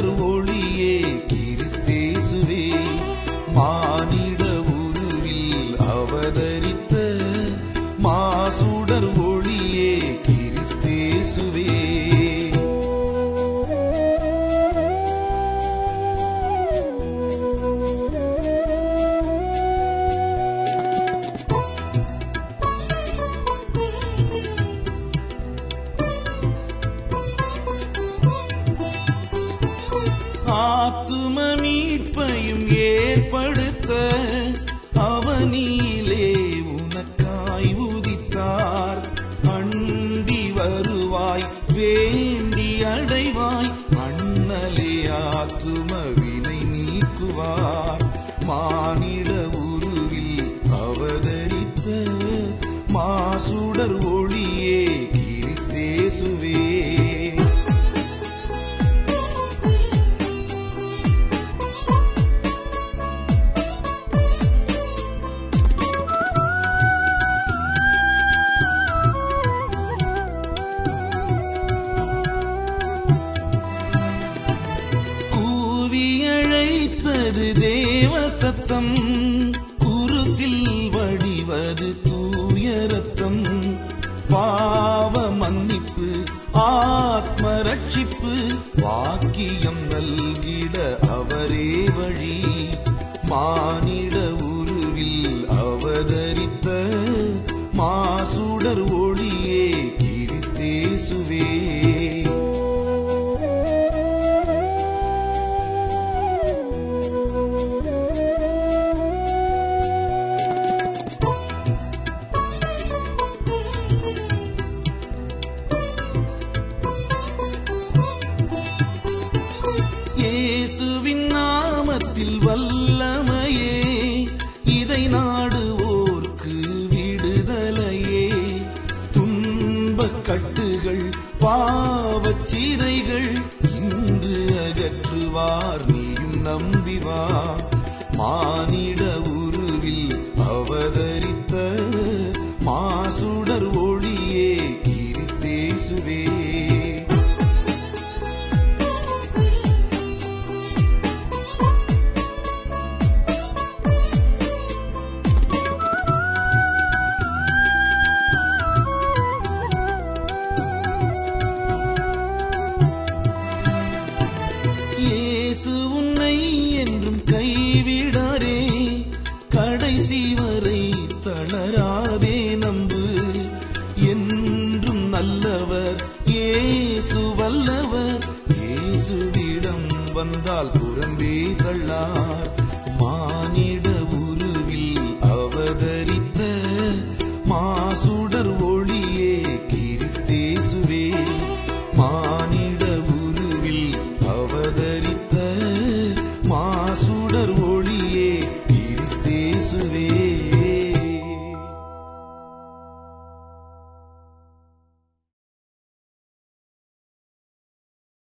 மாசுடர் ஒளியே கிறிஸ்தேசுவே மானிட உருவில் அவதரித்த மாசுடர் ஒளியே கிறிஸ்தேசுவே ஆத்தும மீட்பையும் ஏற்படுத்த அவனிலே உனக்காய் உதித்தார் அண்டி வருவாய் வேண்டி அடைவாய் அண்ணலே ஆத்தும வினை நீக்குவார் மானிட உருவில் அவதரித்த மாசுடர் ஒளியே கிறிஸ்தேசுவே கூவி அழைத்தது தேவ சத்தம் குருசில் வடிவது தூய ரத்தம் பாவ மன்னிப்பு ஆத்ம ரட்சிப்பு வாக்கியம் நல்கிட அவரே வழி மானிட உருவில் அவதரித்த மாசுடர் ஒளியே கிறிஸ்தேசுவே இயேசுவின் நாமத்தில் வல்லமையே இதை நாடுவோர்க்கு விடுதலையே துன்பக் கட்டுகள் பாவச் சிறைகள் இன்று அகற்றுவார் நீயும் நம்பி வா மானிட உருவில் அவதரித்த மாசுடர் ஒளியே கிறிஸ்தேசுவே இயேசு உன்னை என்றும் கைவிடாரே கடைசி வரை தளராதே நம்பு என்றும் நல்லவர் இயேசு வல்லவர் இயேசுவிடம் வந்தால் புறம்பே தள்ளார் மானிட உருவில் அவதரி